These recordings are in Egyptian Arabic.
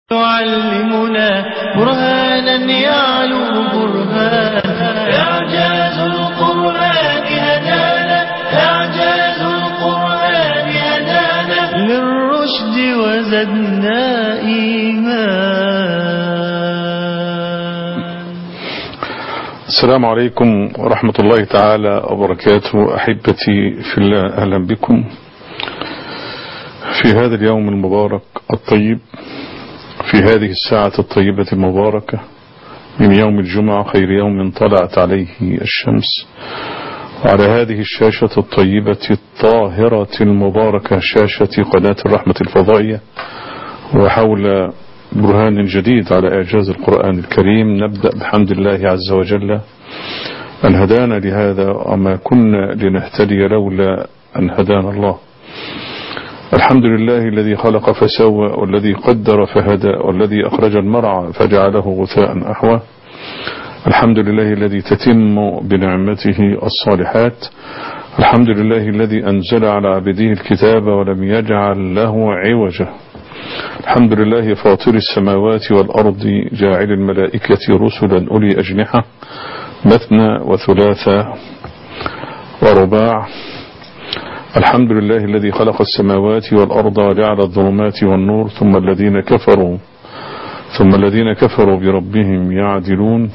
يعلمنا برهانا يعلو برهانا إعجاز القرآن هدانا إعجاز القرآن هدانا للرشد وزدنا إيمان السلام عليكم ورحمة الله تعالى وبركاته أحبتي في الله أهلا بكم في هذا اليوم المبارك الطيب في هذه الساعة الطيبة المباركة من يوم الجمعة خير يوم طلعت عليه الشمس وعلى هذه الشاشة الطيبة الطاهرة المباركة شاشة قناة الرحمة الفضائية وحول برهان جديد على إعجاز القرآن الكريم نبدأ بحمد الله عز وجل أن هدانا لهذا وما كنا لنهتدي لولا أن هدانا الله الحمد لله الذي خلق فسوى والذي قدر فهدى والذي أخرج المرعى فجعله غثاء أحوى الحمد لله الذي تتم بنعمته الصالحات الحمد لله الذي أنزل على عبده الكتاب ولم يجعل له عوجا الحمد لله فاطر السماوات والأرض جاعل الملائكة رسلا أولي أجنحة مثنى وثلاثة ورباع الحمد لله الذي خلق السماوات والأرض وجعل الظلمات والنور ثم الذين كفروا ثم الذين كفروا بربهم يعدلون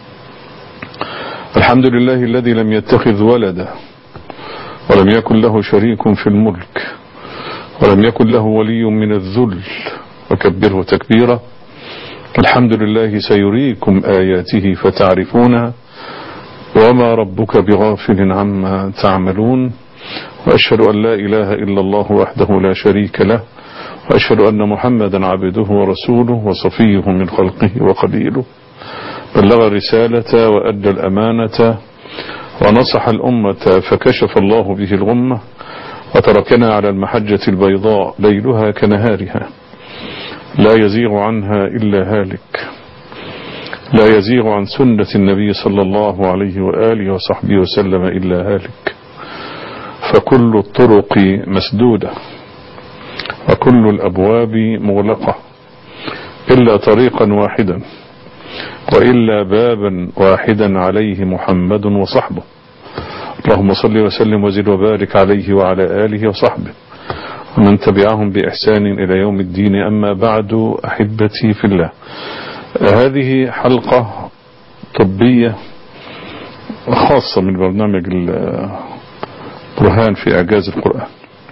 الحمد لله الذي لم يتخذ ولدا ولم يكن له شريك في الملك ولم يكن له ولي من الذل وكبره تكبيرا الحمد لله سيريكم آياته فتعرفونها وما ربك بغافل عما تعملون وأشهد أن لا إله إلا الله وحده لا شريك له وأشهد أن محمدا عبده ورسوله وصفيه من خلقه وقليله بلغ الرسالة وأدى الأمانة ونصح الأمة فكشف الله به الغمة وتركنا على المحجة البيضاء ليلها كنهارها لا يزيغ عنها إلا هالك لا يزيغ عن سنة النبي صلى الله عليه وآله وصحبه وسلم إلا هالك فكل الطرق مسدودة وكل الأبواب مغلقة إلا طريقا واحدا وإلا بابا واحدا عليه محمد وصحبه اللهم صل وسلم وزد وبارك عليه وعلى آله وصحبه ومن تبعهم بإحسان إلى يوم الدين أما بعد أحبتي في الله هذه حلقة طبية خاصة من برنامج برهان في إعجاز القرآن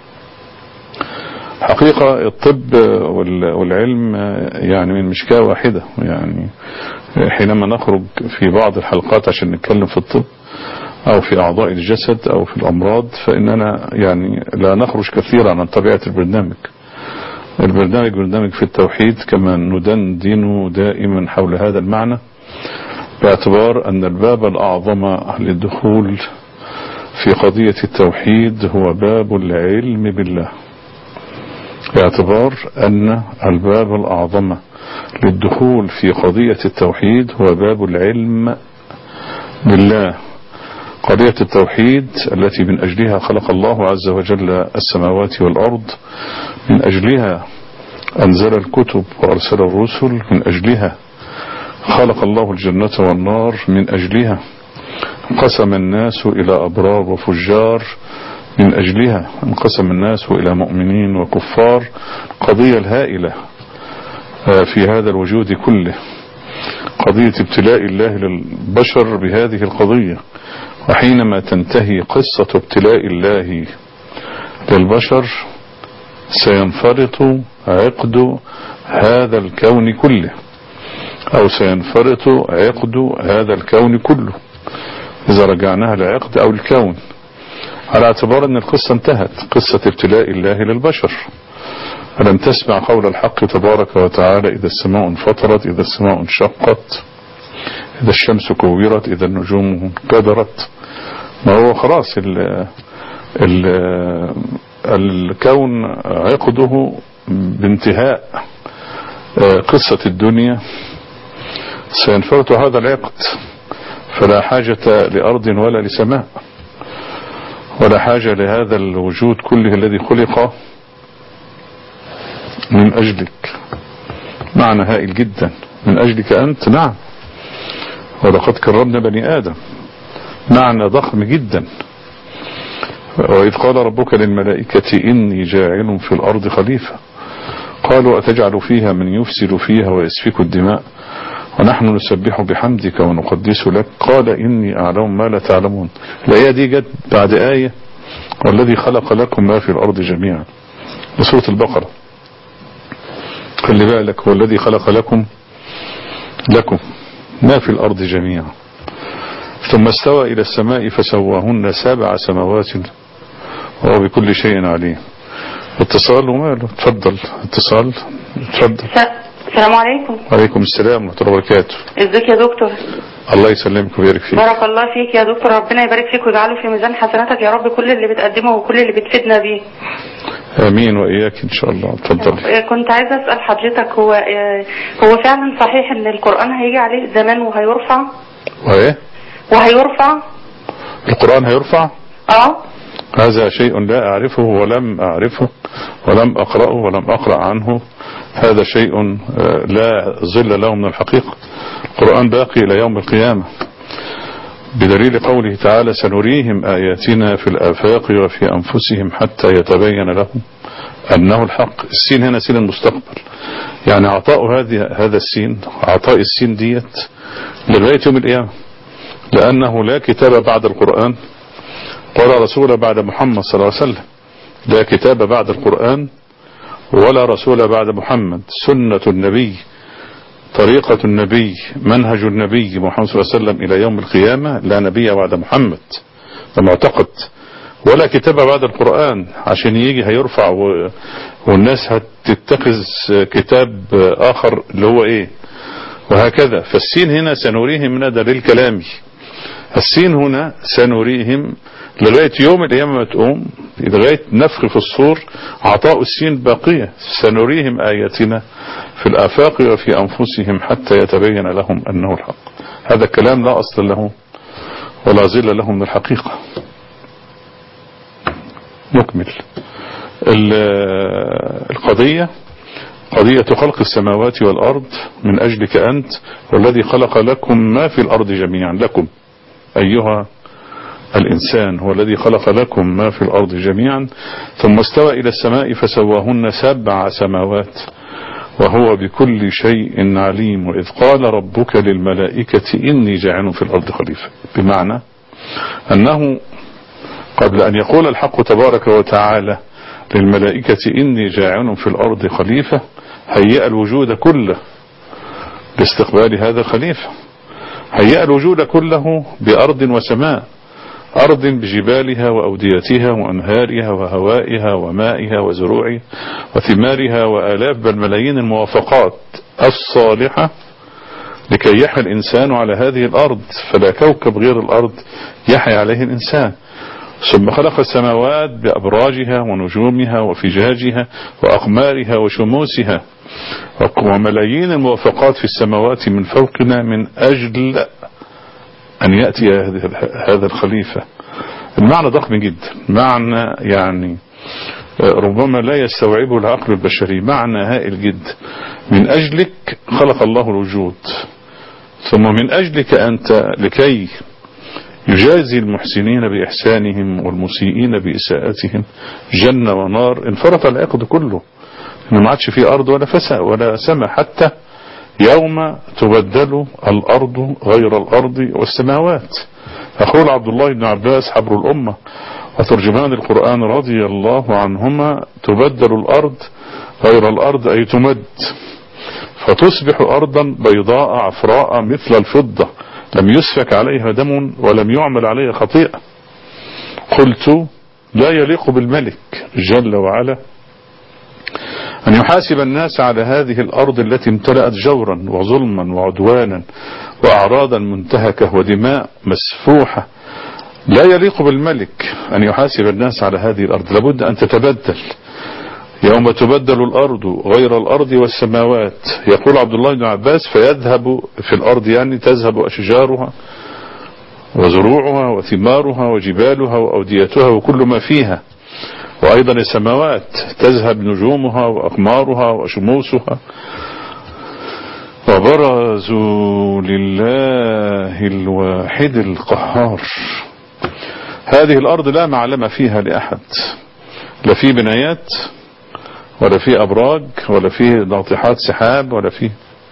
حقيقة الطب والعلم يعني من مشكاة واحدة يعني حينما نخرج في بعض الحلقات عشان نتكلم في الطب أو في أعضاء الجسد أو في الأمراض فإننا يعني لا نخرج كثيرا عن طبيعة البرنامج البرنامج برنامج في التوحيد كما ندندن دائما حول هذا المعنى باعتبار أن الباب الأعظم للدخول في قضية التوحيد هو باب العلم بالله باعتبار أن الباب الأعظم للدخول في قضية التوحيد هو باب العلم بالله قضية التوحيد التي من أجلها خلق الله عز وجل السماوات والأرض من أجلها أنزل الكتب وأرسل الرسل من أجلها خلق الله الجنة والنار من أجلها انقسم الناس إلى أبرار وفجار من أجلها انقسم الناس إلى مؤمنين وكفار قضية الهائلة في هذا الوجود كله قضية ابتلاء الله للبشر بهذه القضية وحينما تنتهي قصة ابتلاء الله للبشر سينفرط عقد هذا الكون كله أو سينفرط عقد هذا الكون كله إذا رجعناها لعقد أو الكون على اعتبار أن القصة انتهت قصة ابتلاء الله للبشر ألم تسمع قول الحق تبارك وتعالى إذا السماء انفطرت إذا السماء انشقت إذا الشمس كورت إذا النجوم انكدرت ما هو خلاص ال ال الكون عقده بانتهاء قصة الدنيا سينفرط هذا العقد فلا حاجة لأرض ولا لسماء ولا حاجة لهذا الوجود كله الذي خلق من أجلك معنى هائل جدا من أجلك أنت نعم ولقد كرمنا بني آدم معنى ضخم جدا وإذ قال ربك للملائكة إني جاعل في الأرض خليفة قالوا أتجعل فيها من يفسد فيها ويسفك الدماء ونحن نسبح بحمدك ونقدس لك قال إني أعلم ما لا تعلمون الآية دي جت بعد آية والذي خلق لكم ما في الأرض جميعا بسورة البقرة خلي بالك هو الذي خلق لكم لكم ما في الأرض جميعا ثم استوى إلى السماء فسواهن سبع سماوات وهو بكل شيء عليم اتصال وماله تفضل اتصال تفضل السلام عليكم عليكم السلام ورحمة الله وبركاته ازيك يا دكتور الله يسلمك ويبارك فيك بارك الله فيك يا دكتور ربنا يبارك فيك ويجعله في ميزان حسناتك يا رب كل اللي بتقدمه وكل اللي بتفيدنا بيه امين واياك ان شاء الله اتفضل كنت عايزه اسال حضرتك هو هو فعلا صحيح ان القران هيجي عليه زمان وهيرفع وايه وهيرفع القران هيرفع اه هذا شيء لا أعرفه ولم أعرفه ولم أقرأه ولم أقرأ عنه هذا شيء لا ظل له من الحقيقة القرآن باقي إلى يوم القيامة بدليل قوله تعالى سنريهم آياتنا في الآفاق وفي أنفسهم حتى يتبين لهم أنه الحق السين هنا سين المستقبل يعني عطاء هذه هذا السين عطاء السين ديت لغاية يوم القيامة لأنه لا كتاب بعد القرآن ولا رسول بعد محمد صلى الله عليه وسلم لا كتاب بعد القرآن ولا رسول بعد محمد سنة النبي طريقة النبي منهج النبي محمد صلى الله عليه وسلم إلى يوم القيامة لا نبي بعد محمد ده معتقد ولا كتاب بعد القرآن عشان يجي هيرفع و... والناس هتتخذ كتاب آخر اللي هو إيه وهكذا فالسين هنا سنريهم من دليل كلامي السين هنا سنريهم لغاية يوم القيامة ما تقوم لغاية نفخ في الصور عطاء السين باقية سنريهم آياتنا في الآفاق وفي أنفسهم حتى يتبين لهم أنه الحق هذا الكلام لا أصل له ولا ظل له من الحقيقة نكمل القضية قضية خلق السماوات والأرض من أجلك أنت والذي خلق لكم ما في الأرض جميعا لكم أيها الإنسان هو الذي خلق لكم ما في الأرض جميعا ثم استوى إلى السماء فسواهن سبع سماوات وهو بكل شيء عليم وإذ قال ربك للملائكة إني جاعل في الأرض خليفة بمعنى أنه قبل أن يقول الحق تبارك وتعالى للملائكة إني جاعل في الأرض خليفة هيأ الوجود كله لاستقبال هذا الخليفة هيأ الوجود كله بأرض وسماء أرض بجبالها وأوديتها وأنهارها وهوائها ومائها وزروعها وثمارها وآلاف بل ملايين الموافقات الصالحة لكي يحيا الإنسان على هذه الأرض فلا كوكب غير الأرض يحيا عليه الإنسان ثم خلق السماوات بأبراجها ونجومها وفجاجها وأقمارها وشموسها وملايين الموافقات في السماوات من فوقنا من أجل أن يأتي هذا الخليفة المعنى ضخم جدا معنى يعني ربما لا يستوعبه العقل البشري معنى هائل جدا من أجلك خلق الله الوجود ثم من أجلك أنت لكي يجازي المحسنين بإحسانهم والمسيئين بإساءتهم جنة ونار انفرط العقد كله إنه ما عادش في أرض ولا فساء ولا سماء حتى يوم تبدل الأرض غير الأرض والسماوات أقول عبد الله بن عباس حبر الأمة وترجمان القرآن رضي الله عنهما تبدل الأرض غير الأرض أي تمد فتصبح أرضا بيضاء عفراء مثل الفضة لم يسفك عليها دم ولم يعمل عليها خطيئة قلت لا يليق بالملك جل وعلا أن يحاسب الناس على هذه الأرض التي امتلأت جورا وظلما وعدوانا وأعراضا منتهكة ودماء مسفوحة لا يليق بالملك أن يحاسب الناس على هذه الأرض لابد أن تتبدل يوم تبدل الأرض غير الأرض والسماوات يقول عبد الله بن عباس فيذهب في الأرض يعني تذهب أشجارها وزروعها وثمارها وجبالها وأوديتها وكل ما فيها وأيضا السماوات تذهب نجومها وأقمارها وشموسها وبرزوا لله الواحد القهار هذه الأرض لا معلم فيها لأحد لا في بنايات ولا في أبراج ولا في ناطحات سحاب ولا في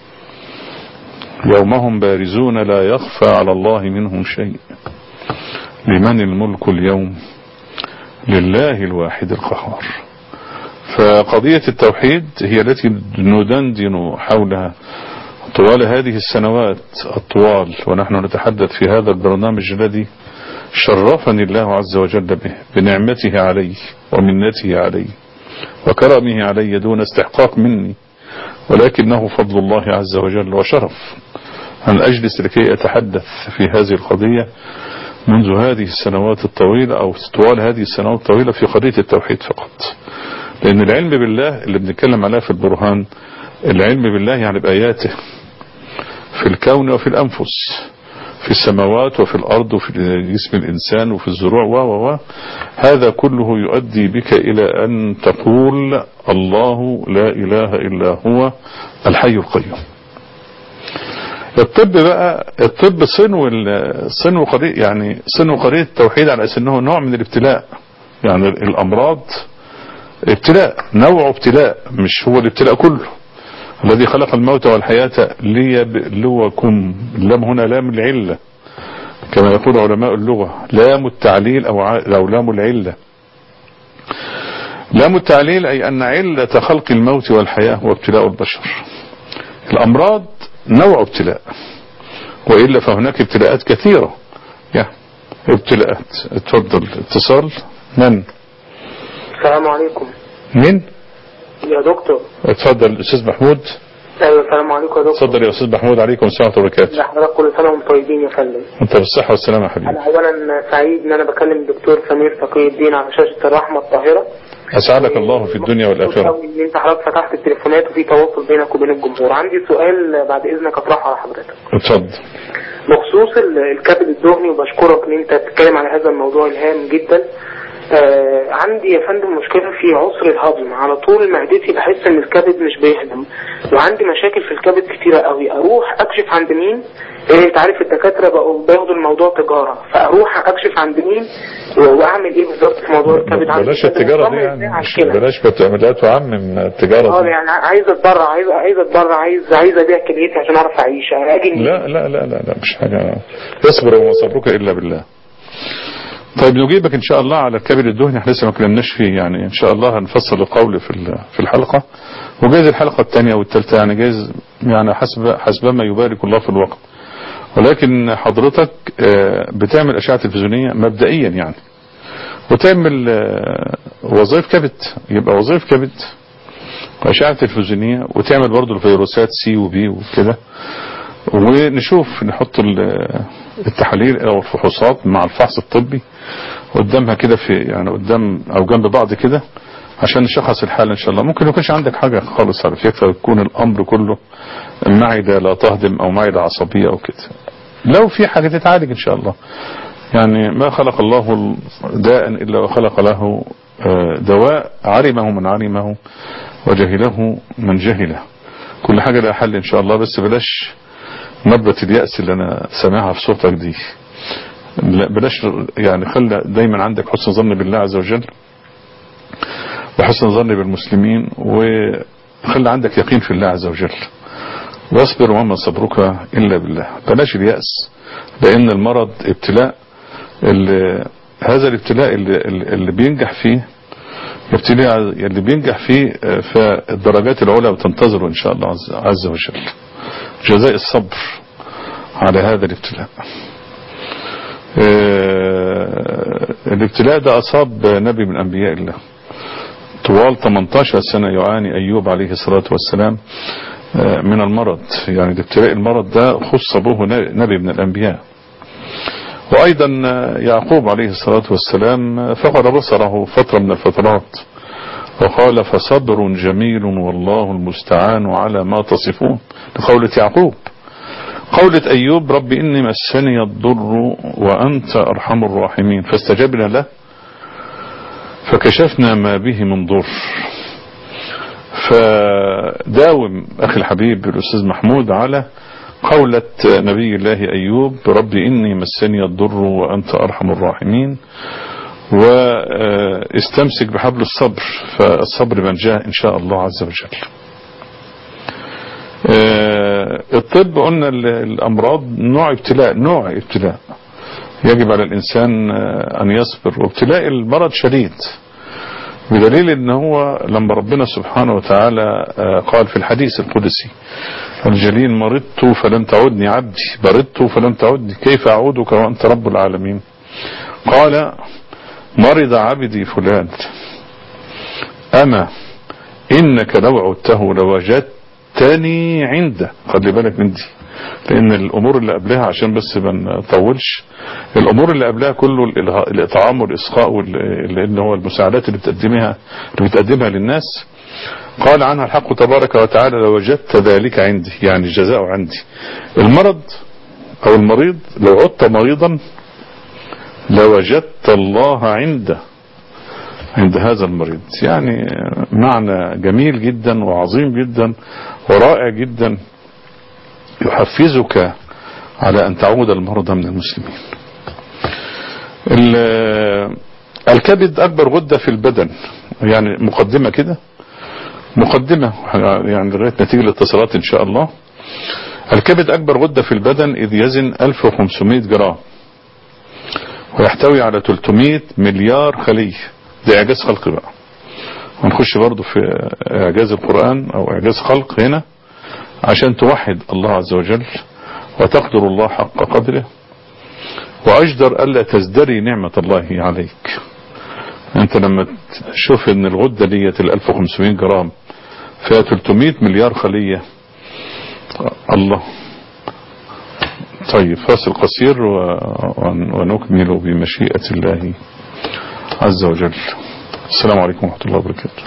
يومهم بارزون لا يخفى على الله منهم شيء لمن الملك اليوم لله الواحد القهار فقضية التوحيد هي التي ندندن حولها طوال هذه السنوات الطوال ونحن نتحدث في هذا البرنامج الذي شرفني الله عز وجل به بنعمته علي ومنته علي وكرمه علي دون استحقاق مني ولكنه فضل الله عز وجل وشرف أن أجلس لكي أتحدث في هذه القضية منذ هذه السنوات الطويلة أو طوال هذه السنوات الطويلة في قضية التوحيد فقط لأن العلم بالله اللي بنتكلم عليه في البرهان العلم بالله يعني بآياته في الكون وفي الأنفس في السماوات وفي الأرض وفي جسم الإنسان وفي الزروع و و و هذا كله يؤدي بك إلى أن تقول الله لا إله إلا هو الحي القيوم الطب بقى الطب صنو صنو قضية يعني صنو قضية التوحيد على أساس أنه نوع من الابتلاء يعني الأمراض ابتلاء نوع ابتلاء مش هو الابتلاء كله الذي خلق الموت والحياة ليبلوكم اللام هنا لام العلة كما يقول علماء اللغة لام التعليل أو, أو لام العلة لام التعليل أي أن علة خلق الموت والحياة هو ابتلاء البشر الأمراض نوع ابتلاء وإلا فهناك ابتلاءات كثيرة يا ابتلاءات اتفضل اتصال من السلام عليكم مين يا دكتور اتفضل استاذ محمود ايوه السلام عليكم يا دكتور اتفضل يا استاذ محمود عليكم السلام ورحمه الله وبركاته لا حضرتك كل سنه وانتم طيبين يا فندم انت بالصحه والسلامه يا حبيبي انا اولا سعيد ان انا بكلم الدكتور سمير تقي الدين على شاشه الرحمه الطاهره اسعدك الله في الدنيا والاخره قوي ان انت حضرتك فتحت التليفونات وفي تواصل بينك وبين الجمهور عندي سؤال بعد اذنك اطرحه على حضرتك اتفضل بخصوص ال- الكبد الدهني وبشكرك ان انت تتكلم على هذا الموضوع الهام جدا آه عندي يا فندم مشكلة في عسر الهضم على طول معدتي بحس ان الكبد مش بيهضم وعندي مشاكل في الكبد كتيرة قوي اروح اكشف عند مين إيه انت عارف الدكاترة بقوا بياخدوا الموضوع تجارة فاروح اكشف عند مين و- واعمل ايه بالظبط في موضوع الكبد عندي بلاش كبد التجاره مصمم دي إزاي يعني على مش الكلى؟ بلاش بتعملات وعمم التجاره اه دي يعني عايز اتبرع عايز عايز اتبرع عايز عايز ابيع كليتي عشان اعرف اعيش اجي منين؟ لا لا لا لا لا مش حاجه اصبر وما صبرك الا بالله طيب نجيبك ان شاء الله على الكبد الدهني احنا لسه ما كلمناش فيه يعني ان شاء الله هنفصل القول في ال- في الحلقه وجايز الحلقه الثانيه والثالثه يعني جايز يعني حسب حسب ما يبارك الله في الوقت ولكن حضرتك آه، بتعمل اشعه تلفزيونيه مبدئيا يعني وتعمل آه، وظائف كبد يبقى وظائف كبد واشعه تلفزيونيه وتعمل برضو الفيروسات سي وبي وكده ونشوف نحط ال- التحاليل او الفحوصات مع الفحص الطبي قدامها كده في يعني قدام او جنب بعض كده عشان نشخص الحالة ان شاء الله ممكن ما يكونش عندك حاجة خالص على فكرة يكون الامر كله معدة لا تهضم او معدة عصبية او كده لو في حاجة تتعالج ان شاء الله يعني ما خلق الله داء الا وخلق له آه، دواء علمه من علمه وجهله من جهله كل حاجة لها حل ان شاء الله بس بلاش نبرة اليأس اللي انا سامعها في صوتك دي لا بلاش يعني خلي دايما عندك حسن ظن بالله عز وجل وحسن ظن بالمسلمين وخلي عندك يقين في الله عز وجل واصبر وما صبرك إلا بالله بلاش اليأس لأن المرض ابتلاء اللي هذا الابتلاء اللي, اللي بينجح فيه الابتلاء اللي بينجح فيه آه، فالدرجات العلى بتنتظره إن شاء الله عز- عز وجل جزاء الصبر على هذا الابتلاء آه، الابتلاء ده أصاب نبي من أنبياء الله طوال 18 سنة يعاني أيوب عليه الصلاة والسلام آه، من المرض يعني الابتلاء المرض ده خص به نبي من الأنبياء وأيضا آه، يعقوب عليه الصلاة والسلام آه، فقد بصره فترة من الفترات وقال فصبر جميل والله المستعان على ما تصفون لقولة يعقوب قولة أيوب رب إني مسني الضر وأنت أرحم الراحمين فاستجبنا له فكشفنا ما به من ضر وداوم أخي الحبيب الأستاذ محمود على قولة نبي الله أيوب ربي إني مسني الضر وأنت أرحم الراحمين واستمسك بحبل الصبر فالصبر من جاء إن شاء الله عز وجل الطب قلنا الأمراض نوع ابتلاء نوع ابتلاء يجب على الإنسان أن يصبر وابتلاء المرض شديد بدليل ان هو لما ربنا سبحانه وتعالى قال في الحديث القدسي الجليل مرضت فلم تعدني عبدي مرضت فلم تعدني كيف أعودك وأنت رب العالمين قال مرض عبدي فلان أما إنك لو عدته لوجدتني عنده خلي بالك من دي لأن الأمور اللي قبلها عشان بس ما نطولش الأمور اللي قبلها كله الإطعام والإسقاء اللي هو المساعدات اللي بتقدمها اللي بتقدمها للناس قال عنها الحق تبارك وتعالى لوجدت ذلك عندي يعني الجزاء عندي المرض أو المريض لو عدت مريضا لوجدت الله عنده عند هذا المريض يعني معنى جميل جدا وعظيم جدا ورائع جدا يحفزك على أن تعود المرضى من المسلمين الكبد أكبر غدة في البدن يعني مقدمة كده مقدمة يعني لغاية نتيجة الاتصالات إن شاء الله الكبد أكبر غدة في البدن إذ يزن 1500 جرام ويحتوي على 300 مليار خلية ده إعجاز خلق بقى ونخش برضو في إعجاز القرآن أو إعجاز خلق هنا عشان توحد الله عز وجل وتقدر الله حق قدره وأجدر ألا تزدري نعمة الله عليك أنت لما تشوف أن الغدة ديت ال 1500 جرام فيها 300 مليار خلية الله طيب فاصل قصير ونكمل بمشيئة الله عز وجل السلام عليكم ورحمة الله وبركاته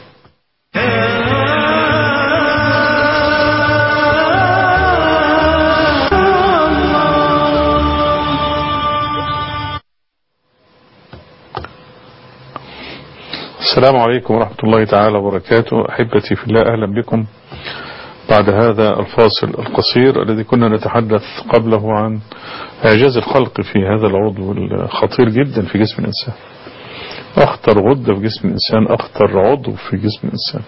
السلام عليكم ورحمة الله تعالى وبركاته أحبتي في الله أهلا بكم بعد هذا الفاصل القصير الذي كنا نتحدث قبله عن إعجاز الخلق في هذا العضو الخطير جدا في جسم الإنسان أخطر غدة في جسم الإنسان أخطر عضو في جسم الإنسان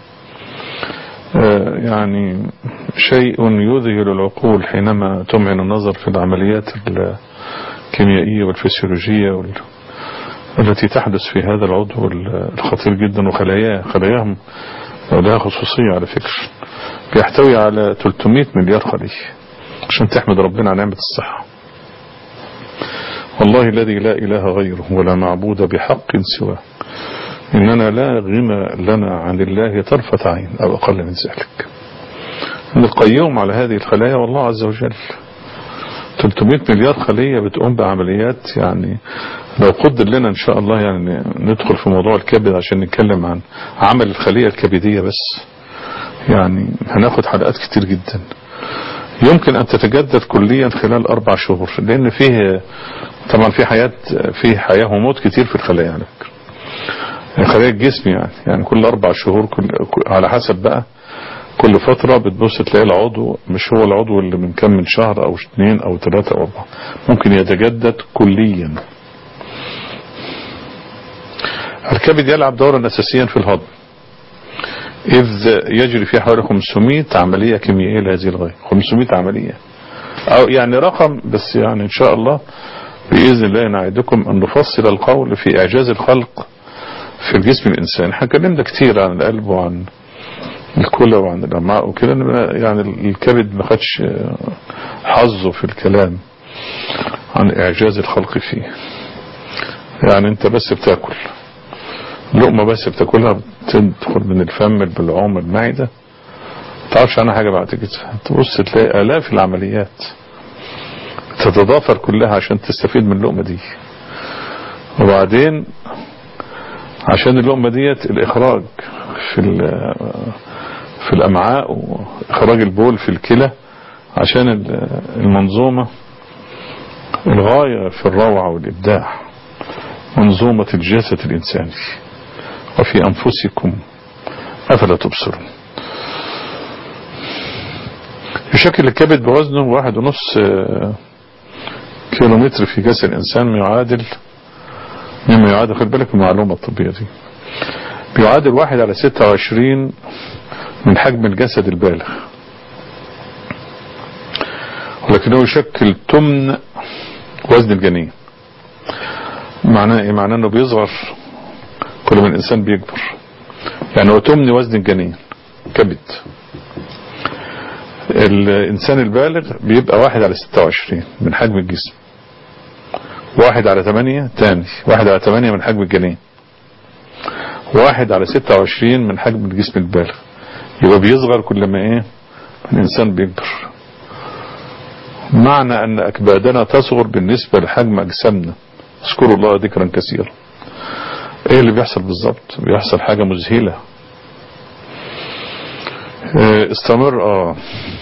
يعني شيء يذهل العقول حينما تمعن النظر في العمليات الكيميائية والفسيولوجية وال... التي تحدث في هذا العضو الخطير جدا وخلاياه خلاياهم لها خصوصية على فكرة بيحتوي على 300 مليار خلية عشان تحمد ربنا على نعمة الصحة والله الذي لا إله غيره ولا معبود بحق سواه إننا لا غنى لنا عن الله طرفة عين أو أقل من ذلك إن القيوم على هذه الخلايا والله عز وجل 300 مليار خلية بتقوم بعمليات يعني لو قدر لنا ان شاء الله يعني ندخل في موضوع الكبد عشان نتكلم عن عمل الخلية الكبدية بس يعني هناخد حلقات كتير جدا يمكن ان تتجدد كليا خلال اربع شهور لان فيه طبعا في حياة في حياة وموت كتير في الخلايا على فكرة خلايا الجسم يعني يعني كل اربع شهور كل على حسب بقى كل فترة بتبص تلاقي العضو مش هو العضو اللي من كم من شهر او اثنين او ثلاثة او اربعة ممكن يتجدد كليا الكبد يلعب دورا اساسيا في الهضم إذ يجري فيه حوالي 500 عملية كيميائية لهذه الغاية 500 عملية أو يعني رقم بس يعني إن شاء الله بإذن الله نعدكم أن نفصل القول في إعجاز الخلق في الجسم الإنساني احنا اتكلمنا كتير عن القلب وعن الكلى وعن الأمعاء وكده يعني الكبد ما خدش حظه في الكلام عن إعجاز الخلق فيه يعني أنت بس بتاكل لقمة بس بتاكلها بتدخل من الفم البلعوم المعدة تعرفش عنها حاجة بعد كده تبص تلاقي آلاف العمليات تتضافر كلها عشان تستفيد من اللقمة دي وبعدين عشان اللقمة ديت الإخراج في في الأمعاء وإخراج البول في الكلى عشان المنظومة الغاية في الروعة والإبداع منظومة الجسد الإنساني وفي أنفسكم أفلا تبصرون يشكل الكبد بوزنه واحد ونص آه، كيلومتر في جسد الإنسان ما يعادل مما يعادل خد بالك من المعلومة الطبية دي بيعادل واحد على ستة وعشرين من حجم الجسد البالغ ولكنه يشكل تمن وزن الجنين معناه ايه معناه انه بيصغر كل ما الانسان بيكبر يعني هو تمن وزن الجنين كبد الانسان البالغ بيبقى واحد على ستة وعشرين من حجم الجسم واحد على ثمانية تاني واحد على ثمانية من حجم الجنين واحد على ستة وعشرين من حجم الجسم البالغ يبقى بيصغر كل ما ايه الانسان بيكبر معنى ان اكبادنا تصغر بالنسبة لحجم اجسامنا اذكروا الله ذكرا كثيرا ايه اللي بيحصل بالظبط بيحصل حاجة مذهلة اه استمر اه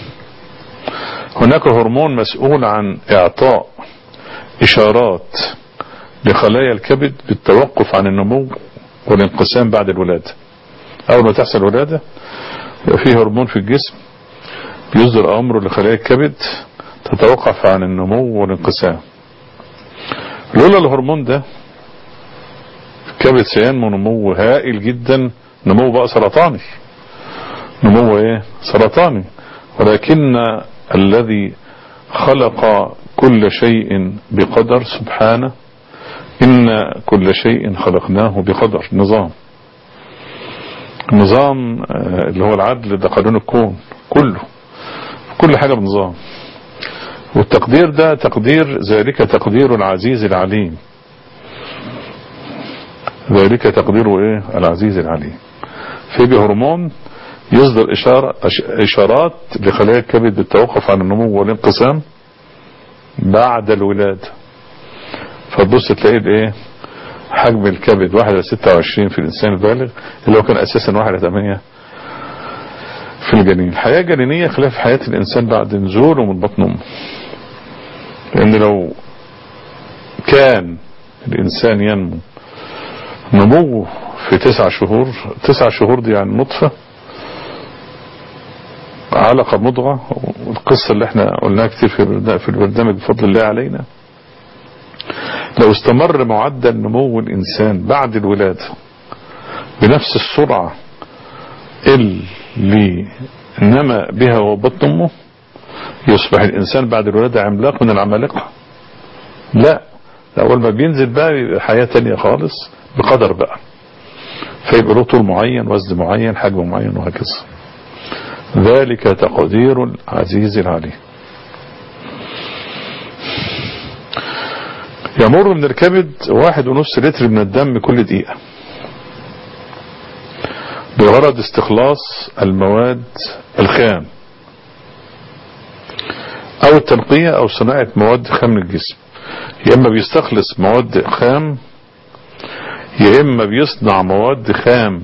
هناك هرمون مسؤول عن اعطاء اشارات لخلايا الكبد بالتوقف عن النمو والانقسام بعد الولادة اول ما تحصل ولادة يبقى فيه هرمون في الجسم بيصدر امره لخلايا الكبد تتوقف عن النمو والانقسام لولا الهرمون ده الكبد سينمو نمو هائل جدا نمو بقى سرطاني نمو ايه سرطاني ولكن الذي خلق كل شيء بقدر سبحانه إن كل شيء خلقناه بقدر نظام النظام اللي هو العدل ده قانون الكون كله كل حاجة بنظام والتقدير ده تقدير ذلك تقدير العزيز العليم ذلك تقديره ايه العزيز العليم في بهرمون يصدر إشارة إشارات لخلايا الكبد بالتوقف عن النمو والانقسام بعد الولادة فتبص تلاقي الايه حجم الكبد واحد على ستة وعشرين في الإنسان البالغ اللي هو كان أساسا واحد على ثمانية في الجنين الحياة الجنينية خلاف حياة الإنسان بعد نزوله من بطن أمه لأن لو كان الإنسان ينمو نموه في تسع شهور تسع شهور دي يعني نطفة علقة مضغة والقصة اللي احنا قلناها كتير في في البرنامج بفضل الله علينا لو استمر معدل نمو الإنسان بعد الولادة بنفس السرعة اللي نما بها وبطن أمه يصبح الإنسان بعد الولادة عملاق من العمالقة لا أول ما بينزل بقى بيبقى حياة تانية خالص بقدر بقى فيبقى له طول معين وزن معين حجم معين وهكذا ذلك تقدير العزيز العليم يمر من الكبد واحد ونص لتر من الدم كل دقيقة بغرض استخلاص المواد الخام او التنقية او صناعة مواد خام للجسم يا اما بيستخلص مواد خام يا اما بيصنع مواد خام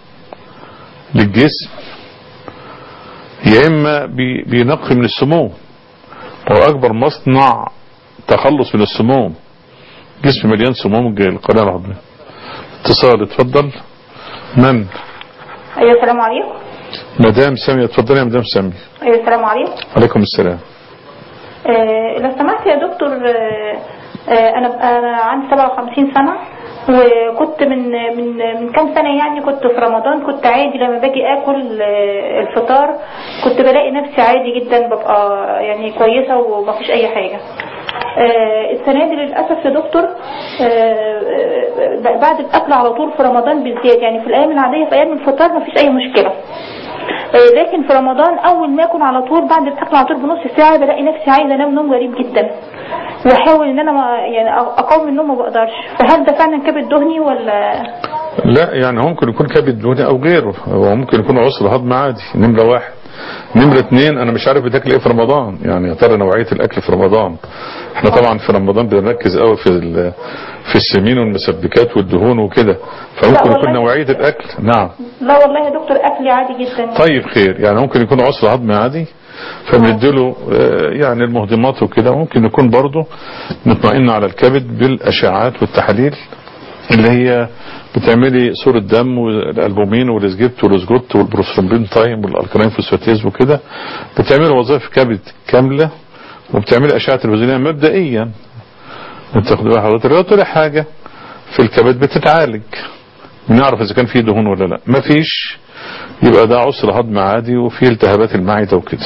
للجسم يا اما بي بينقي من السموم هو اكبر مصنع تخلص من السموم جسم مليان سموم القناة العظمية اتصال اتفضل من ايوه السلام عليكم مدام سامية اتفضلي يا مدام سامية ايوه السلام عليكم عليكم السلام آه لو سمحت يا دكتور آه آه انا انا عندي 57 سنه وكنت من من من كام سنه يعني كنت في رمضان كنت عادي لما باجي اكل آه الفطار كنت بلاقي نفسي عادي جدا ببقى يعني كويسه ومفيش اي حاجه آه السنة دي للأسف يا دكتور آه بعد الأكل على طول في رمضان بالذات يعني في الأيام العادية في أيام الفطار مفيش أي مشكلة آه لكن في رمضان أول ما أكل على طول بعد الأكل على طول بنص ساعة بلاقي نفسي عايزة أنام نوم غريب جدا واحاول ان انا ما يعني اقاوم النوم ما بقدرش فهل ده فعلا كبد دهني ولا لا يعني ممكن يكون كبد دهني او غيره هو ممكن يكون عسر هضم عادي نمرة واحد نمرة اتنين انا مش عارف بتاكل ايه في رمضان يعني يا ترى نوعية الاكل في رمضان احنا طبعا في رمضان بنركز قوي في في السمين والمسبكات والدهون وكده فممكن يكون نوعية الاكل نعم لا والله يا دكتور اكلي عادي جدا طيب خير يعني ممكن يكون عسر هضمي عادي فبنديله يعني المهضمات وكده ممكن يكون برضه نطمئن على الكبد بالاشعاعات والتحاليل اللي هي بتعملي صورة دم والالبومين والاسجبت والاسجوت والبروسترومبين تايم والالكالين فوسفاتيز وكده بتعملي وظائف كبد كاملة وبتعملي اشعة تلفزيونية مبدئيا بتاخد بقى حضرتك لو طلع حاجة في الكبد بتتعالج بنعرف اذا كان فيه دهون ولا لا مفيش يبقى ده عسر هضم عادي وفيه التهابات المعدة وكده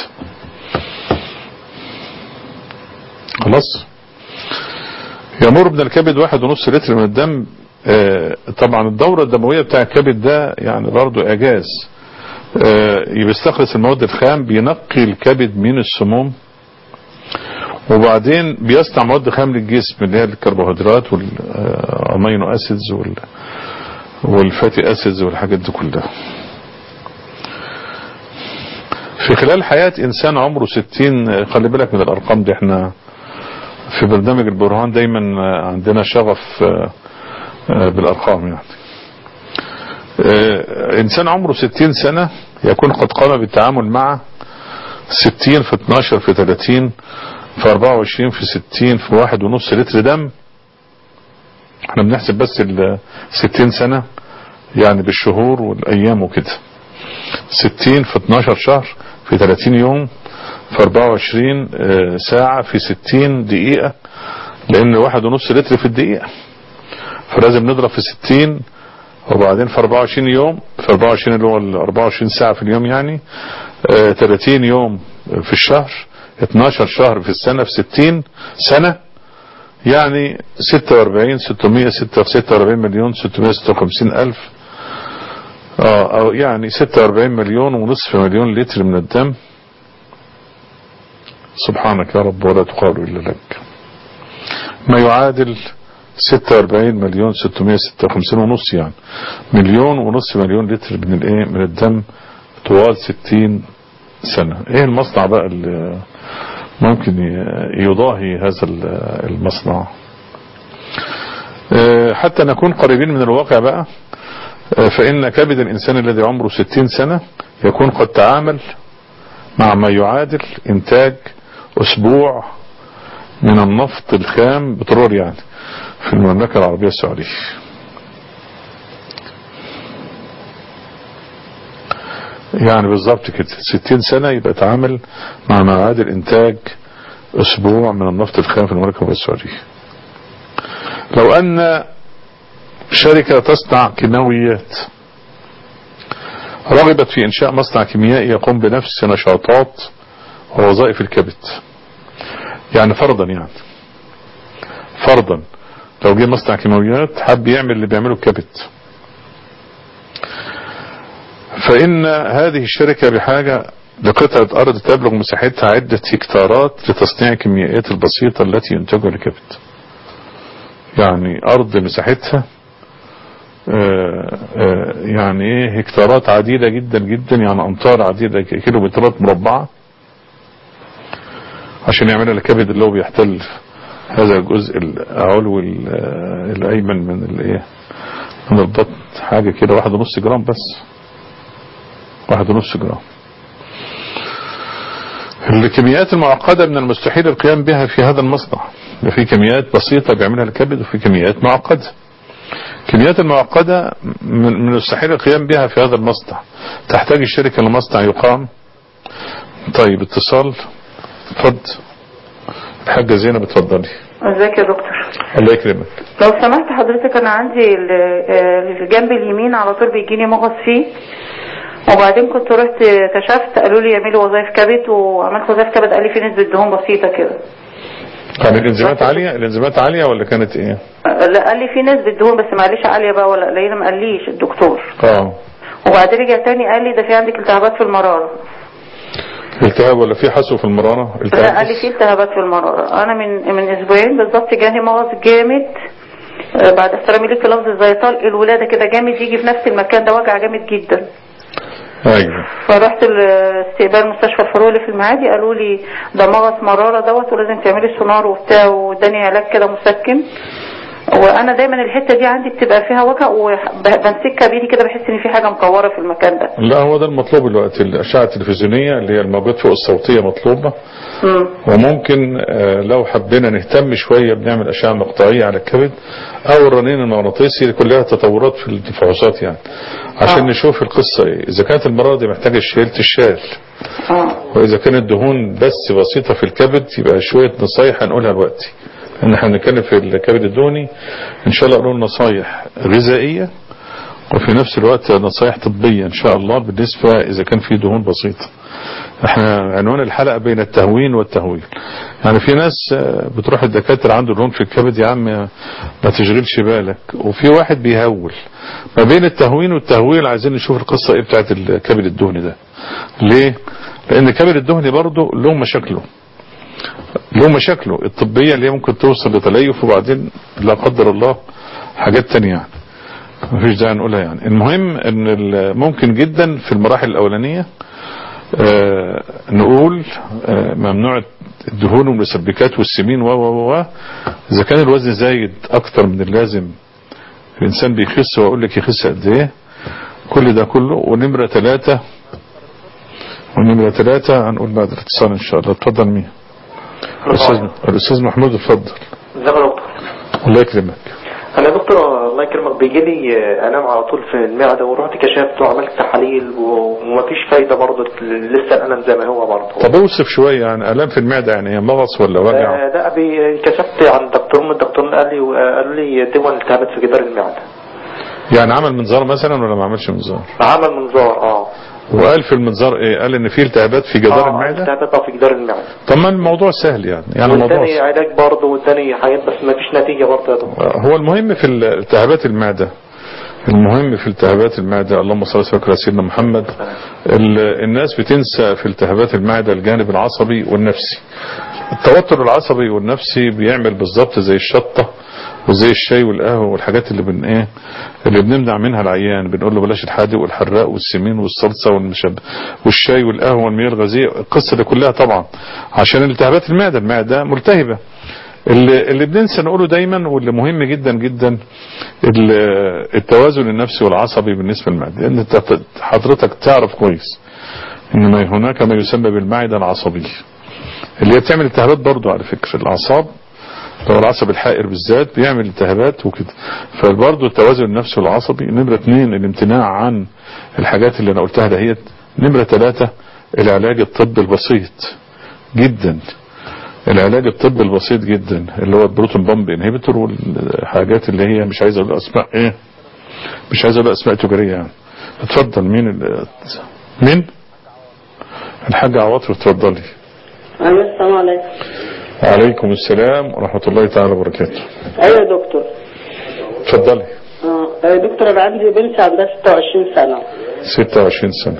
خلاص يمر من الكبد واحد ونص لتر من الدم آه، طبعا الدورة الدموية بتاع الكبد ده يعني برضو اعجاز آه، بيستخلص المواد الخام بينقي الكبد من السموم وبعدين بيصنع مواد خام للجسم اللي هي الكربوهيدرات والامينو اسيدز وال والفاتي اسيدز والحاجات دي كلها في خلال حياة انسان عمره 60 خلي بالك من الارقام دي احنا في برنامج البرهان دايما عندنا شغف بالارقام يعني انسان عمره 60 سنة يكون قد قام بالتعامل مع 60 في 12 في 30 في 24 في 60 في واحد ونص لتر دم احنا بنحسب بس ال 60 سنة يعني بالشهور والايام وكده 60 في 12 شهر في 30 يوم في 24 ساعة في 60 دقيقة لان واحد ونص لتر في الدقيقة فلازم نضرب في 60 وبعدين في 24 يوم في 24 اللي هو ال 24 ساعة في اليوم يعني 30 يوم في الشهر 12 شهر في السنة في 60 سنة يعني 46 646 مليون 656 ألف اه أو يعني 46 مليون ونصف مليون لتر من الدم سبحانك يا رب ولا تقال إلا لك ما يعادل 46 مليون 656 ونص يعني مليون ونص مليون لتر من الايه من الدم طوال 60 سنة ايه المصنع بقى اللي ممكن يضاهي هذا المصنع حتى نكون قريبين من الواقع بقى فإن كبد الإنسان الذي عمره 60 سنة يكون قد تعامل مع ما يعادل إنتاج أسبوع من النفط الخام بترول يعني في المملكة العربية السعودية يعني بالظبط كده 60 سنة يبقى تعامل مع ما يعادل إنتاج أسبوع من النفط الخام في المملكة العربية السعودية لو أن شركة تصنع كيماويات رغبت في إنشاء مصنع كيميائي يقوم بنفس نشاطات ووظائف الكبد يعني فرضا يعني فرضا لو جه مصنع كيماويات حب يعمل اللي بيعمله الكبد فإن هذه الشركة بحاجة لقطعة أرض تبلغ مساحتها عدة هكتارات لتصنيع كيميائيات البسيطة التي ينتجها الكبد يعني أرض مساحتها آآ آآ يعني ايه هكتارات عديدة جدا جدا يعني امتار عديدة كيلومترات مربعة عشان يعملها الكبد اللي هو بيحتل هذا الجزء العلوي الايمن من الايه من البطن حاجة كده واحد ونص جرام بس واحد ونص جرام الكميات المعقدة من المستحيل القيام بها في هذا المصنع في كميات بسيطة بيعملها الكبد وفي كميات معقدة الكميات المعقدة من المستحيل القيام بها في هذا المصنع تحتاج الشركة لمصنع يقام طيب اتصال اتفضل الحاجة زينب اتفضلي ازيك يا دكتور الله يكرمك لو سمحت حضرتك انا عندي الجنب اليمين على طول بيجيني مغص فيه وبعدين كنت رحت كشفت قالوا لي اعملي وظائف كبد وعملت وظائف كبد قال لي في نسبة دهون بسيطة كده كان الانزيمات عالية الانزيمات عالية ولا كانت ايه لا قال لي في نسبة دهون بس معلش عالية بقى ولا قليلة ما قاليش الدكتور اه وبعدين رجع تاني قال لي ده في عندك التهابات في المرارة التهاب ولا في حسو في المرارة لا قال لي في التهابات في المرارة انا من من اسبوعين بالظبط جاني مغص جامد بعد استراميلك في لفظ الزيطال الولادة كده جامد يجي في نفس المكان ده وجع جامد جدا ايوه فرحت الاستقبال مستشفى الفروع في المعادي قالوا لي ده مغص مرارة دوت ولازم تعملي سونار وبتاع واداني علاج كده مسكن وانا دايما الحته دي عندي بتبقى فيها وجع وبمسكها بايدي كده بحس ان في حاجه مكوره في المكان ده لا هو ده المطلوب دلوقتي الاشعه التلفزيونيه اللي هي الموجات فوق الصوتيه مطلوبه مم. وممكن آه، لو حبينا نهتم شوية بنعمل أشعة مقطعية على الكبد أو الرنين المغناطيسي كلها تطورات في الفحوصات يعني عشان آه. نشوف القصة إيه إذا كانت المرض دي محتاجة شيل تشال اه وإذا كانت دهون بس بسيطة في الكبد يبقى شوية نصايح هنقولها دلوقتي إن احنا بنتكلم في الكبد الدهني إن شاء الله نقول نصايح غذائية وفي نفس الوقت نصايح طبية إن شاء الله بالنسبة إذا كان في دهون بسيطة احنا عنوان الحلقة بين التهوين والتهويل يعني في ناس آه، بتروح الدكاترة عنده دهون في الكبد يا عم ما تشغلش بالك وفي واحد بيهول ما بين التهوين والتهويل عايزين نشوف القصة ايه بتاعت الكبد الدهني ده ليه لان الكبد الدهني برضه له مشاكله له مشاكله الطبية اللي هي ممكن توصل لتليف وبعدين لا قدر الله حاجات تانية يعني مفيش داعي نقولها يعني المهم ان ال- ممكن جدا في المراحل الاولانية آه، نقول آه، ممنوع الدهون والمسبكات والسمين و و و اذا كان الوزن زايد اكتر من اللازم الانسان بيخس واقول لك يخس قد ايه كل ده كله ونمرة ثلاثة ونمرة ثلاثة هنقول بعد الاتصال ان شاء الله اتفضل مين الاستاذ الاستاذ محمود اتفضل ازيك يا دكتور الله يكرمك انا يا دكتور الله يكرمك بيجي لي انام على طول في المعده ورحت كشفت وعملت تحاليل و- ومفيش فايده برضه لسه الالم زي ما هو برضه طب اوصف شوية عن الام في المعدة يعني هي مغص ولا وجع آه، لا بي- كشفت عند دكتور من الدكتور قال لي قال لي دول التهابات في جدار المعده يعني عمل منظار مثلا ولا ما عملش منظار عمل منظار اه وقال في المنظار ايه قال ان في التهابات في جدار آه، المعدة التهابات في جدار المعده طب ما الموضوع سهل يعني يعني الموضوع واداني علاج برضه واداني حاجات بس مفيش نتيجه برضه يا دكتور هو المهم في التهابات المعدة المهم في التهابات المعدة اللهم صل وسلم على سيدنا محمد ال- الناس بتنسى في التهابات المعدة الجانب العصبي والنفسي التوتر العصبي والنفسي بيعمل بالظبط زي الشطة وزي الشاي والقهوة والحاجات اللي بن ايه اللي بنمنع منها العيان بنقول له بلاش الحادق والحراق والسمين والصلصة والمشب والشاي والقهوة والمياه الغازية القصة دي كلها طبعا عشان التهابات المعدة المعدة ملتهبة اللي, اللي بننسى نقوله دايما واللي مهم جدا جدا ال- التوازن النفسي والعصبي بالنسبة للمعدة لان انت حضرتك تعرف كويس ان ما هناك ما يسمى بالمعدة العصبية اللي هي بتعمل التهابات برضو على فكرة الاعصاب لو العصب الحائر بالذات بيعمل التهابات وكده فبرضو التوازن النفسي والعصبي نمرة اتنين الامتناع عن الحاجات اللي انا قلتها دهيت نمرة ثلاثة العلاج الطبي البسيط جدا العلاج الطبي البسيط جدا اللي هو البروتون بامب انهبيتور والحاجات اللي هي مش عايز اقول اسماء ايه مش عايز اقول اسماء تجاريه يعني اتفضل مين ال- مين الحاجة عواطف اتفضلي ايوه السلام عليكم وعليكم السلام ورحمة الله تعالى وبركاته ايوه يا دكتور اتفضلي اه يا دكتور انا عندي بنت عندها 26 سنه 26 سنة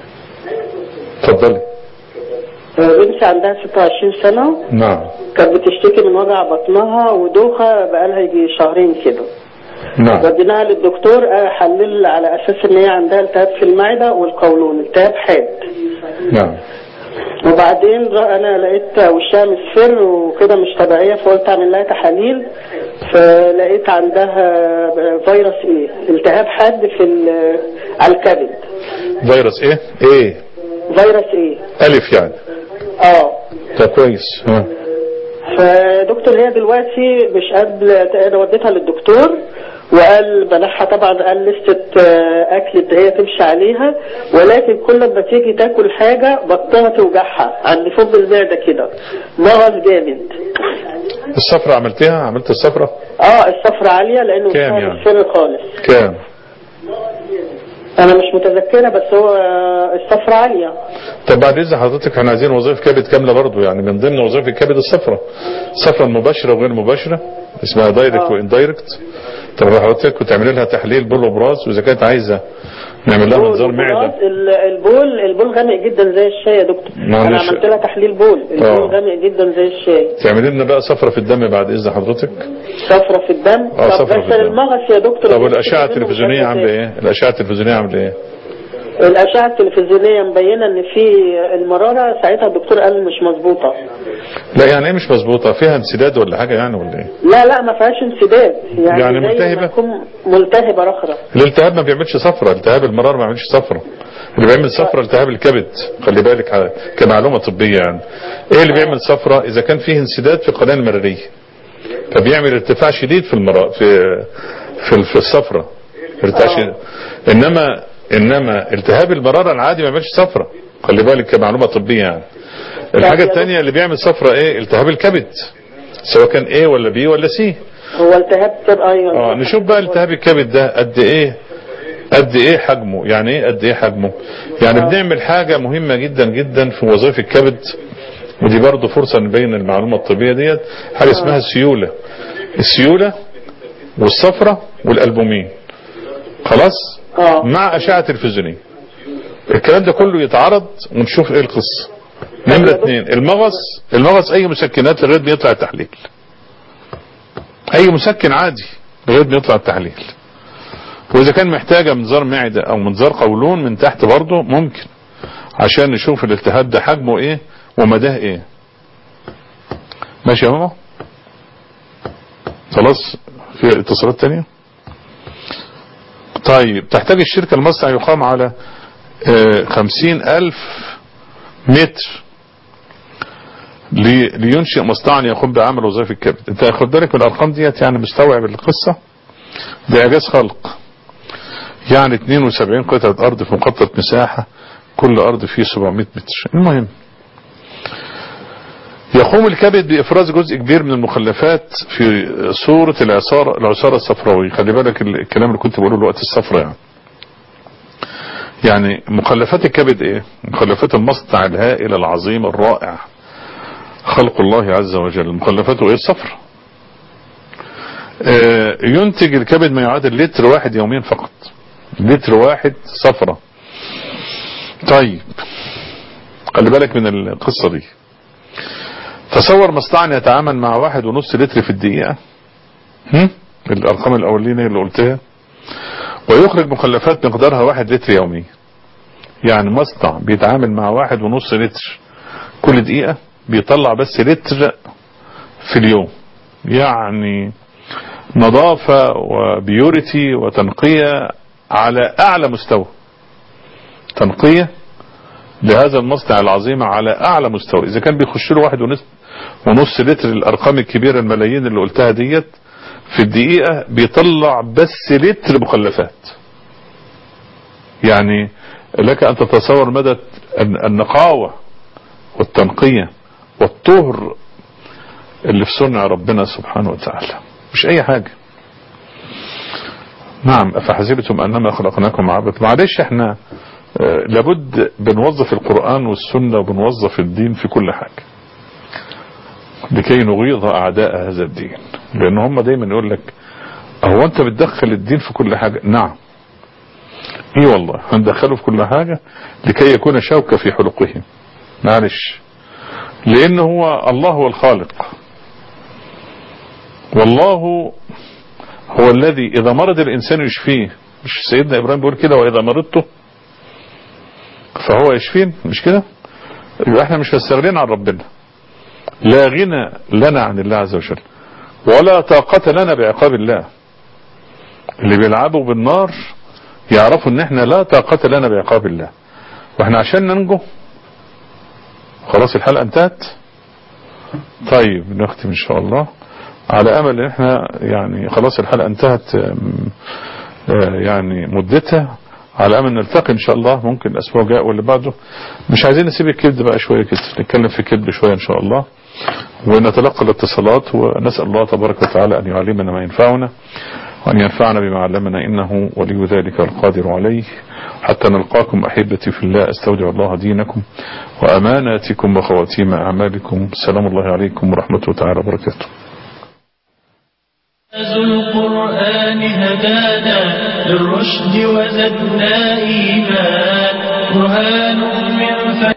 اتفضلي آه، بنتي عندها 26 سنه نعم كانت بتشتكي من وجع بطنها ودوخه بقالها يجي شهرين كده نعم وديناها للدكتور آه، حلل على اساس ان هي عندها التهاب في المعده والقولون التهاب حاد نعم وبعدين ر- انا لقيت وشها مصفر وكده مش طبيعيه فقلت اعمل لها تحاليل فلقيت عندها فيروس ايه التهاب حاد في ال- على الكبد فيروس ايه ايه فيروس ايه الف يعني اه ده كويس ها فدكتور هي دلوقتي مش قبل انا وديتها للدكتور وقال منحها طبعا قال لستة آه، اكل ان هي تمشي عليها ولكن كل ما تيجي تاكل حاجة بطنها توجعها عند فم المعدة كده مغص جامد الصفرة عملتها عملت الصفرة اه الصفرة عالية لانه كام مش يعني؟ مصفر خالص كام انا مش متذكرة بس هو آه، الصفرة عالية طب بعد اذن حضرتك احنا عايزين وظائف كبد كامله برضو يعني من ضمن وظائف الكبد الصفراء الصفراء المباشره وغير المباشره اسمها دايركت آه. واندايركت طب حضرتك كنت تعملي لها تحليل بول وبراز واذا كانت عايزه نعمل لها منظار معده ال- البول البول غامق جدا زي الشاي يا دكتور معلش. انا عملت لها تحليل بول البول آه. غامق جدا زي الشاي تعملي لنا بقى صفرة في الدم بعد اذن حضرتك صفرة في الدم آه، طب صفرة بس في الدم. المغص يا دكتور طب بيكتب والاشعه منه التلفزيونيه مسدسات. عامله ايه الاشعه التلفزيونيه عامله ايه الاشعه التلفزيونيه مبينه ان في المراره ساعتها الدكتور قال مش مظبوطه لا يعني ايه مش مظبوطه فيها انسداد ولا حاجه يعني ولا ايه لا لا ما فيهاش انسداد يعني, يعني زي ملتهبة؟ ما تكون ملتهبه رخرة الالتهاب ما بيعملش صفرة التهاب المرار ما بيعملش صفرة اللي بيعمل صفرة التهاب الكبد خلي بالك ع- كمعلومة طبية يعني ايه اللي بيعمل صفرة اذا كان فيه انسداد في القناة المرارية فبيعمل ارتفاع شديد في المرا في في, في الصفرة ارتفاع شديد انما انما التهاب المرارة العادي ما بيعملش صفرة خلي بالك كمعلومة طبية يعني الحاجة الثانية اللي بيعمل صفرة ايه التهاب الكبد سواء كان ايه ولا بي ولا سي هو التهاب كده ايوه اه نشوف بقى التهاب الكبد ده قد ايه قد ايه حجمه يعني ايه قد ايه حجمه يعني بنعمل حاجة مهمة جدا جدا في وظائف الكبد ودي برضو فرصة نبين المعلومة الطبية ديت حاجة اسمها السيولة السيولة والصفرة والألبومين خلاص اه مع أشعة تلفزيونية الكلام ده كله يتعرض ونشوف ايه القصة نمرة اتنين المغص المغص اي مسكنات لغاية ما يطلع التحليل اي مسكن عادي لغاية ما يطلع التحليل واذا كان محتاجة منظار معدة او منظار قولون من تحت برضه ممكن عشان نشوف الالتهاب ده حجمه ايه ومداه ايه ماشي يا ماما خلاص في اتصالات تانية طيب تحتاج الشركة المصنع يقام على آه، خمسين ألف متر لي- لينشئ مصنعا يقوم بعمل وظائف الكبد انت خد بالك من الارقام ديت يعني مستوعب القصة ده اعجاز خلق يعني 72 قطعة ارض في مخطط مساحة كل ارض فيه 700 متر المهم يقوم الكبد بافراز جزء كبير من المخلفات في صورة العصارة العصارة الصفراوية خلي بالك ال- الكلام اللي كنت بقوله وقت الصفرة يعني يعني مخلفات الكبد ايه مخلفات المصنع الهائل العظيم الرائع خلق الله عز وجل مخلفاته ايه الصفر آه، ينتج الكبد ما يعادل لتر واحد يوميا فقط لتر واحد صفرة طيب خلي بالك من القصة دي تصور مصنع يتعامل مع واحد ونص لتر في الدقيقة هم؟ الارقام الاولية اللي قلتها ويخرج مخلفات مقدارها واحد لتر يوميا يعني مصنع بيتعامل مع واحد ونص لتر كل دقيقة بيطلع بس لتر في اليوم يعني نظافة وبيوريتي وتنقية على أعلى مستوى تنقية لهذا المصنع العظيم على أعلى مستوى إذا كان بيخش له واحد ونص, ونص لتر الأرقام الكبيرة الملايين اللي قلتها ديت في الدقيقة بيطلع بس لتر مخلفات يعني لك أن تتصور مدى النقاوة والتنقية والطهر اللي في صنع ربنا سبحانه وتعالى مش أي حاجة نعم أفحسبتم أنما خلقناكم عبث معلش احنا آه، لابد بنوظف القرآن والسنة وبنوظف الدين في كل حاجة لكي نغيظ أعداء هذا الدين لأن هم دايما يقول لك هو أنت بتدخل الدين في كل حاجة نعم ايه والله هندخله في كل حاجة لكي يكون شوكة في حلقهم معلش لأن هو الله هو الخالق والله هو الذي إذا مرض الإنسان يشفيه مش سيدنا إبراهيم بيقول كده وإذا مرضته فهو يشفين مش كده يبقى احنا مش مستغنين عن ربنا لا غنى لنا عن الله عز وجل ولا طاقة لنا بعقاب الله اللي بيلعبوا بالنار يعرفوا ان احنا لا طاقة لنا بعقاب الله واحنا عشان ننجو خلاص الحلقة انتهت طيب نختم ان شاء الله على امل ان احنا يعني خلاص الحلقة انتهت آم، آه، يعني مدتها على امل نلتقي ان شاء الله ممكن الاسبوع الجاي واللي بعده مش عايزين نسيب الكبد بقى شوية كده نتكلم في الكبد شوية ان شاء الله ونتلقى الاتصالات ونسأل الله تبارك وتعالى ان يعلمنا ما ينفعنا وأن ينفعنا بما علمنا إنه ولي ذلك القادر عليه حتى نلقاكم أحبتي في الله أستودع الله دينكم وأماناتكم وخواتيم أعمالكم سلام الله عليكم ورحمة تعالى وبركاته القرآن هدانا للرشد وزدنا إيمان برهان من